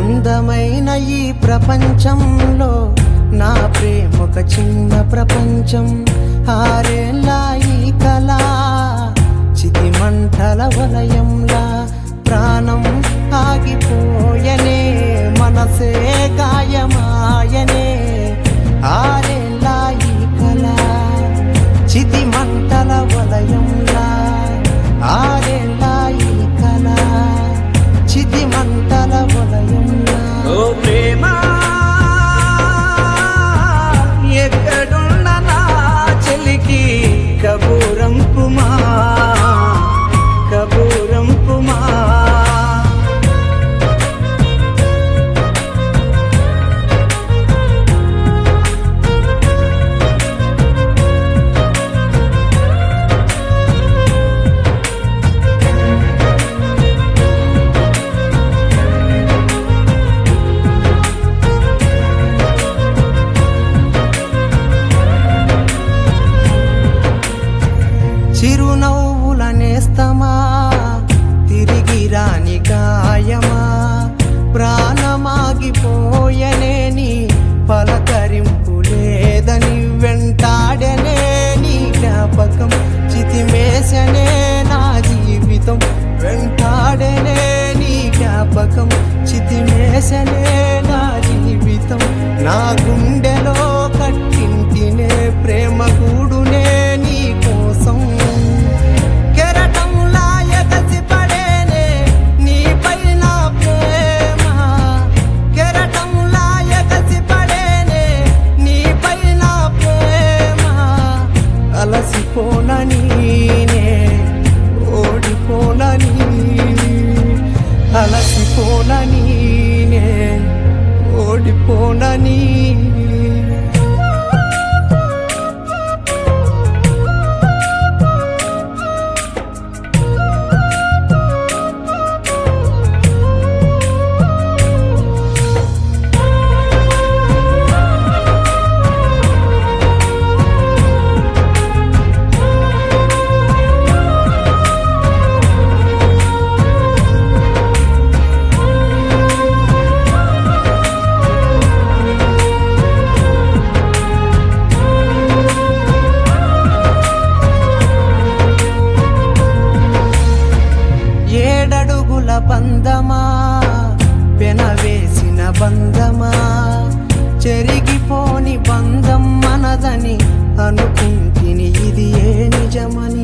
అందమైన ఈ ప్రపంచంలో నా ప్రేమ ఒక చిన్న ప్రపంచం ఆరేళ్ళ ఈ కళ చితి మంటల వలయంలా ప్రాణం ఆగిపోయనే మనసే గాయమాయనే ఆరేళ్ళ ఈ కళ చితి మంటల వలయంలా ఆరేళ్ళ ఈ కళ చితి మంటల వలయంలా ఓ ప్రేమ ఎక్కడున్న నా చెలికి కబూరం పుమా కబూరం పుమా చిరునవ్వుల నేస్తమా తిరిగి రాని గాయమా ప్రాణమాగిపోయనే నీ పలకరింపు లేదని వెంటాడనే నీ జ్ఞాపకం చితిమేసనే నా జీవితం వెంటాడనే నీ జ్ఞాపకం చితిమేసనే నా జీవితం నా గుండెలో కట్టింటినే ప్రేమ గూడునే నీ కోసం కెరటంలా ఎగసి పడేనే నీపై నా ప్రేమ కెరటంలా ఎగసి పడేనే నీపై నా ప్రేమ అలసిపోనని ఓడిపోనని అలసిపోనని ఓడిపోనని ఏడడుగుల బంధమా పెనవేసిన బంధమా చెరిగిపోని బంధం మనదని అనుకుంటిని ఇది ఏ నిజమని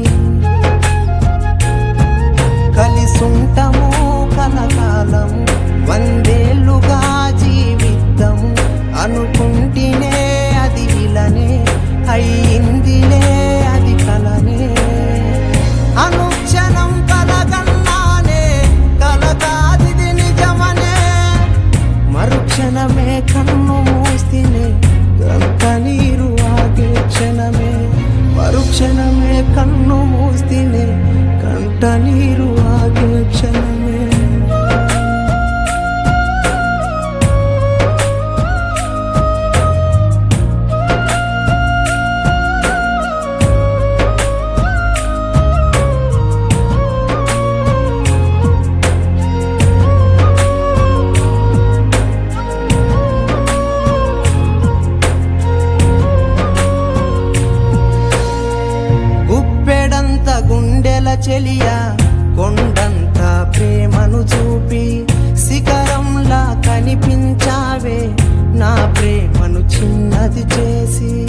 కలిసుంటము కలకాలము వందేళ్లుగా జీవితము అనుకుంటేనే అది ఇలనే అయ్యిందిలే అది కలనే అనుక్షణం కలగన్నానే కలగాదిది నిజమనే మరుక్షణమే కన్ను మూస్తేనే గంత నీరు ఆగే క్షణమే మరుక్షణమే కన్ను మూస్తేనే కంట నీరు ఆగే క్షణమే గుప్పెడంత గుండెల చెలియ కొండంత ప్రేమను చూపి శిఖరంలా కనిపించావే నా ప్రేమను చిన్నది చేసి